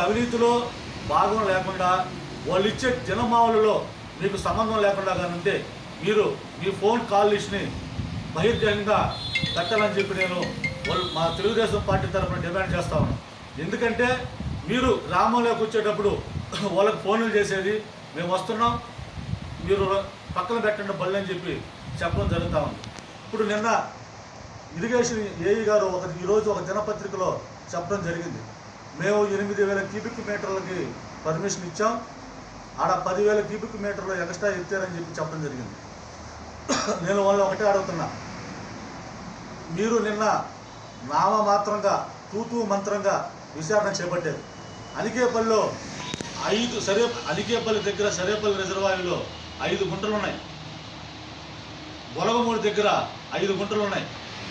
అవినీతిలో భాగం లేకుండా వాళ్ళు ఇచ్చే జనమావులలో మీకు సంబంధం లేకుండా కానుంటే మీరు మీ ఫోన్ కాల్ లిస్ట్ని బహిర్గతంగా పెట్టాలని చెప్పి నేను వాళ్ళు మా తెలుగుదేశం పార్టీ తరఫున డిమాండ్ చేస్తా ఉన్నాను ఎందుకంటే మీరు గ్రామంలోకి వచ్చేటప్పుడు వాళ్ళకి ఫోన్లు చేసేది మేము వస్తున్నాం మీరు పక్కన పెట్టండి బళ్ళు అని చెప్పి చెప్పడం జరుగుతూ ఉంది ఇప్పుడు నిన్న ఇరిగేషన్ ఏఈ గారు ఒక ఈరోజు ఒక దినపత్రికలో చెప్పడం జరిగింది మేము ఎనిమిది వేల క్యూబిక్ మీటర్లకి పర్మిషన్ ఇచ్చాం ఆడ పదివేల క్యూబిక్ మీటర్లు ఎక్స్ట్రా ఎత్తారని చెప్పి చెప్పడం జరిగింది నేను వాళ్ళు ఒకటే అడుగుతున్నా మీరు నిన్న నామమాత్రంగా తూతూ మంత్రంగా విచారణ చేపట్టారు అలికేపల్లిలో ఐదు సరే అలికేపల్లి దగ్గర సరేపల్లి రిజర్వాయర్లో ఐదు గుంటలు ఉన్నాయి గొలగమూడి దగ్గర ఐదు గుంటలు ఉన్నాయి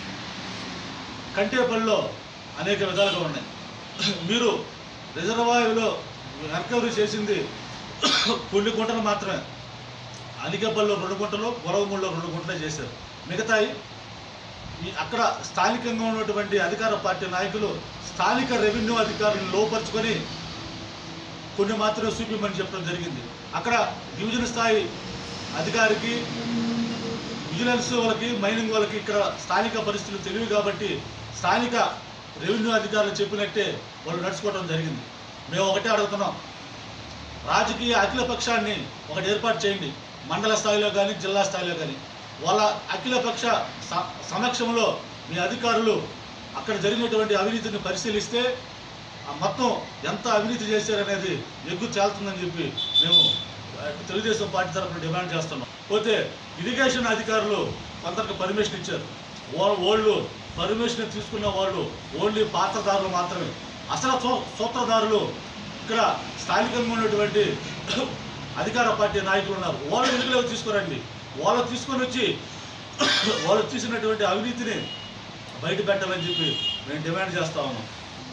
కంటేపల్లిలో అనేక విధాలుగా ఉన్నాయి మీరు రిజర్వాయర్లో రికవరీ చేసింది కొన్ని గుంటలు మాత్రమే అలికేపల్లిలో రెండు గుంటలు గొలగమూడిలో రెండు గుంటలే చేశారు మిగతాయి ఈ అక్కడ స్థానికంగా ఉన్నటువంటి అధికార పార్టీ నాయకులు స్థానిక రెవెన్యూ అధికారులను లోపరుచుకొని కొన్ని మాత్రమే చూపించమని చెప్పడం జరిగింది అక్కడ డివిజన్ స్థాయి అధికారికి విజిలెన్స్ వాళ్ళకి మైనింగ్ వాళ్ళకి ఇక్కడ స్థానిక పరిస్థితులు తెలివి కాబట్టి స్థానిక రెవెన్యూ అధికారులు చెప్పినట్టే వాళ్ళు నడుచుకోవడం జరిగింది మేము ఒకటే అడుగుతున్నాం రాజకీయ అఖిల పక్షాన్ని ఒకటి ఏర్పాటు చేయండి మండల స్థాయిలో కానీ జిల్లా స్థాయిలో కానీ వాళ్ళ అఖిలపక్ష స- సమక్షంలో మీ అధికారులు అక్కడ జరిగినటువంటి అవినీతిని పరిశీలిస్తే ఆ మొత్తం ఎంత అవినీతి చేశారనేది ఎగ్గు తేలుతుందని చెప్పి మేము ఆ, తెలుగుదేశం పార్టీ తరఫున డిమాండ్ చేస్తున్నాం పోతే ఇరిగేషన్ అధికారులు కొందరికి పర్మిషన్ ఇచ్చారు వా- వాళ్ళు పర్మిషన్ తీసుకున్న వాళ్ళు ఓన్లీ పాత్రదారులు మాత్రమే అసలు సూ- సూత్రధారులు ఇక్కడ స్థానికంగా ఉన్నటువంటి అధికార పార్టీ నాయకులు ఉన్నారు వాళ్ళు వెలుగులోకి తీసుకురండి వాళ్ళు తీసుకొని వచ్చి వాళ్ళు తీసినటువంటి అవినీతిని బయట పెట్టాలని చెప్పి మేము డిమాండ్ చేస్తా ఉన్నాం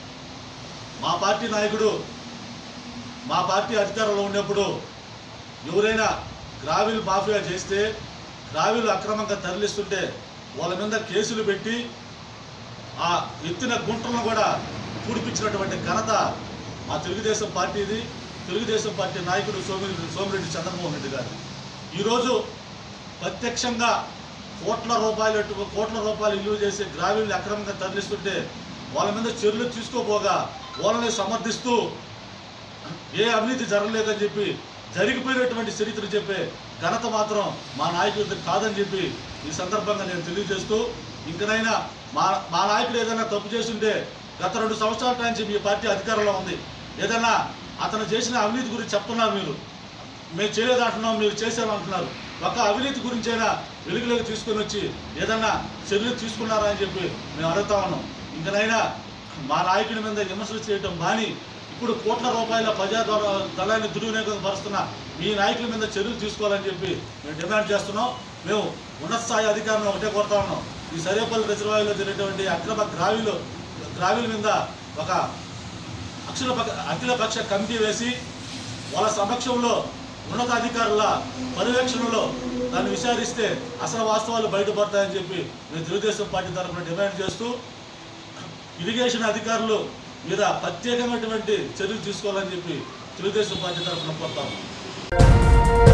మా పార్టీ నాయకుడు మా పార్టీ అధికారంలో ఉన్నప్పుడు ఎవరైనా గ్రావిల్ మాఫియా చేస్తే గ్రావిల్ అక్రమంగా తరలిస్తుంటే వాళ్ళ మీద కేసులు పెట్టి ఆ ఎత్తిన గుంటలను కూడా పూడిపించినటువంటి ఘనత మా తెలుగుదేశం పార్టీది తెలుగుదేశం పార్టీ నాయకుడు సోమిరెడ్డి సోమిరెడ్డి చంద్రమోహన్ రెడ్డి గారు ఈరోజు ప్రత్యక్షంగా కోట్ల రూపాయలు కోట్ల రూపాయలు విలువ చేసే గ్రావీల్ని అక్రమంగా తరలిస్తుంటే వాళ్ళ మీద చర్యలు తీసుకోపోగా వాళ్ళని సమర్థిస్తూ ఏ అవినీతి జరగలేదని చెప్పి జరిగిపోయినటువంటి చరిత్ర చెప్పే ఘనత మాత్రం మా నాయకుడికి కాదని చెప్పి ఈ సందర్భంగా నేను తెలియజేస్తూ ఇంకనైనా మా మా నాయకుడు ఏదైనా తప్పు చేస్తుంటే గత రెండు సంవత్సరాల నుంచి మీ పార్టీ అధికారంలో ఉంది ఏదైనా అతను చేసిన అవినీతి గురించి చెప్తున్నారు మీరు మేము చేయలేదు అంటున్నాం మీరు చేశారు అంటున్నారు ఒక అవినీతి గురించైనా వెలుగులోకి తీసుకొని వచ్చి ఏదన్నా చర్యలు తీసుకున్నారా అని చెప్పి మేము అడుగుతా ఉన్నాం ఇంకనైనా మా నాయకుడి మీద విమర్శలు చేయటం మాని ఇప్పుడు కోట్ల రూపాయల ప్రజా దళ- దళాన్ని దుర్వినియోగం పరుస్తున్న మీ నాయకుల మీద చర్యలు తీసుకోవాలని చెప్పి మేము డిమాండ్ చేస్తున్నాం మేము ఉన్నత స్థాయి అధికారులను ఒకటే కోరుతా ఉన్నాం ఈ సరేపల్లి రిజర్వాయర్లో జరిగినటువంటి అక్రమ గ్రావీలు గ్రావీల మీద ఒక అఖిల పక్ష అఖిల పక్ష కమిటీ వేసి వాళ్ళ సమక్షంలో ఉన్నతాధికారుల పర్యవేక్షణలో దాన్ని విచారిస్తే అసలు వాస్తవాలు బయటపడతాయని చెప్పి మేము తెలుగుదేశం పార్టీ తరఫున డిమాండ్ చేస్తూ ఇరిగేషన్ అధికారులు మీద ప్రత్యేకమైనటువంటి చర్యలు తీసుకోవాలని చెప్పి తెలుగుదేశం పార్టీ తరఫున కోరుతాము